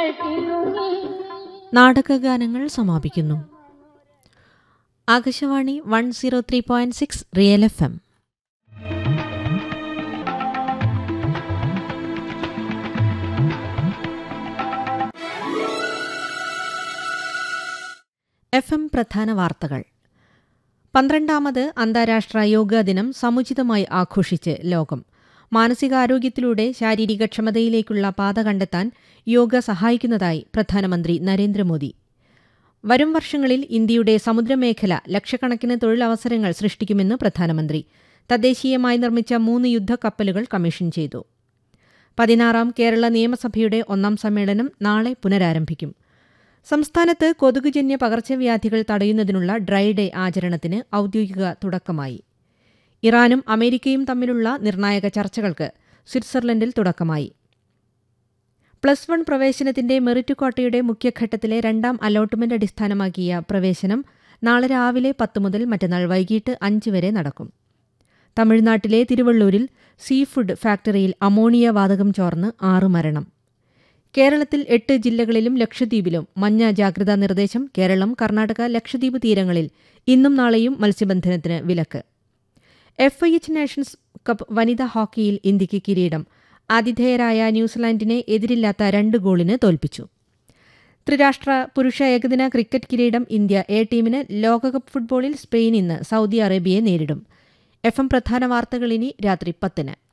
കിലുങ്ങി നാടകഗാനങ്ങൾ സമാപിക്കുന്നു Akashvani one zero three point six real F M F M പ്രധാന വാർത്തകൾ പന്ത്രണ്ടാമത് അന്താരാഷ്ട്ര യോഗാ ദിനം സമുചിതമായി ആഘോഷിച്ച് ലോകം മാനസികാരോഗ്യത്തിലൂടെ ശാരീരികക്ഷമതയിലേക്കുള്ള പാത കണ്ടെത്താൻ യോഗ സഹായിക്കുന്നതായി പ്രധാനമന്ത്രി നരേന്ദ്രമോദി വരും വർഷങ്ങളിൽ ഇന്ത്യയുടെ സമുദ്രമേഖല ലക്ഷക്കണക്കിന് തൊഴിലവസരങ്ങൾ സൃഷ്ടിക്കുമെന്ന് പ്രധാനമന്ത്രി തദ്ദേശീയമായി നിർമ്മിച്ച മൂന്ന് യുദ്ധക്കപ്പലുകൾ കമ്മീഷൻ ചെയ്തു പതിനാറാം കേരള നിയമസഭയുടെ ഒന്നാം സമ്മേളനം നാളെ പുനരാരംഭിക്കും സംസ്ഥാനത്ത് കൊതുകുജന്യ പകർച്ചവ്യാധികൾ തടയുന്നതിനുള്ള ഡ്രൈ ഡേ ആചരണത്തിന് ഔദ്യോഗിക തുടക്കമായി ഇറാനും അമേരിക്കയും തമ്മിലുള്ള നിർണായക ചർച്ചകൾക്ക് സ്വിറ്റ്സർലൻഡിൽ തുടക്കമായി പ്ലസ് വൺ പ്രവേശനത്തിന്റെ മെറിറ്റ് കോട്ടയുടെ മുഖ്യഘട്ടത്തിലെ രണ്ടാം അലോട്ട്മെന്റ് അടിസ്ഥാനമാക്കിയ പ്രവേശനം നാളെ രാവിലെ പത്ത് മുതൽ മറ്റന്നാൾ വൈകിട്ട് അഞ്ച് വരെ നടക്കും തമിഴ്നാട്ടിലെ തിരുവള്ളൂരിൽ സീ ഫുഡ് ഫാക്ടറിയിൽ അമോണിയ വാതകം ചോർന്ന് ആറ് മരണം കേരളത്തിൽ എട്ട് ജില്ലകളിലും ലക്ഷദ്വീപിലും മഞ്ഞ ജാഗ്രതാ നിർദ്ദേശം കേരളം കർണാടക ലക്ഷദ്വീപ് തീരങ്ങളിൽ ഇന്നും നാളെയും മത്സ്യബന്ധനത്തിന് വിലക്ക് F I H nations cup വനിതാ ഹോക്കിയിൽ ഇന്ത്യയ്ക്ക് കിരീടം ആതിഥേയരായ ന്യൂസിലാൻഡിനെ എതിരില്ലാത്ത രണ്ട് ഗോളിന് തോൽപ്പിച്ചു ത്രിരാഷ്ട്ര പുരുഷ ഏകദിന ക്രിക്കറ്റ് കിരീടം ഇന്ത്യ എ ടീമിന് ലോകകപ്പ് ഫുട്ബോളിൽ സ്പെയിൻ ഇന്ന് സൗദി അറേബ്യയെ നേരിടും എഫ് എം പ്രധാന വാർത്തകൾ ഇനി രാത്രി പത്തിന്